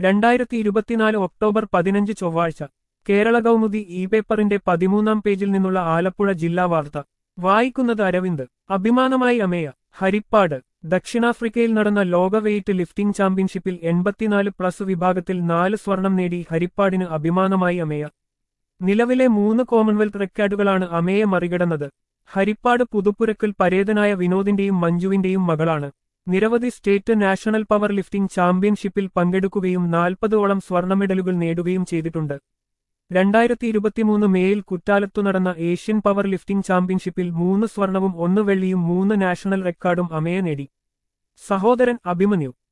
രണ്ടായിരത്തി ഇരുപത്തിനാല് ഒക്ടോബർ പതിനഞ്ച് ചൊവ്വാഴ്ച കേരള കൗമുദി ഇ പേപ്പറിന്റെ പതിമൂന്നാം പേജിൽ നിന്നുള്ള ആലപ്പുഴ ജില്ലാ വാർത്ത വായിക്കുന്നത് അരവിന്ദ് അഭിമാനമായി അമേയ ഹരിപ്പാട് ദക്ഷിണാഫ്രിക്കയിൽ നടന്ന ലോക വെയ്റ്റ് ലിഫ്റ്റിംഗ് ചാമ്പ്യൻഷിപ്പിൽ എൺപത്തിനാല് പ്ലസ് വിഭാഗത്തിൽ നാല് സ്വർണം നേടി ഹരിപ്പാടിന് അഭിമാനമായി അമേയ നിലവിലെ മൂന്ന് കോമൺവെൽത്ത് റെക്കോർഡുകളാണ് അമേയെ മറികടന്നത് ഹരിപ്പാട് പുതുപ്പുരക്കൽ പരേതനായ വിനോദിന്റെയും മഞ്ജുവിന്റെയും മകളാണ് നിരവധി സ്റ്റേറ്റ് നാഷണൽ പവർ ലിഫ്റ്റിംഗ് ചാമ്പ്യൻഷിപ്പിൽ പങ്കെടുക്കുകയും നാൽപ്പതോളം സ്വർണ്ണ മെഡലുകൾ നേടുകയും ചെയ്തിട്ടുണ്ട് രണ്ടായിരത്തി ഇരുപത്തിമൂന്ന് മേയിൽ കുറ്റാലത്തു നടന്ന ഏഷ്യൻ പവർ ലിഫ്റ്റിംഗ് ചാമ്പ്യൻഷിപ്പിൽ മൂന്ന് സ്വർണവും ഒന്ന് വെള്ളിയും മൂന്ന് നാഷണൽ റെക്കോർഡും അമയ നേടി സഹോദരൻ അഭിമന്യു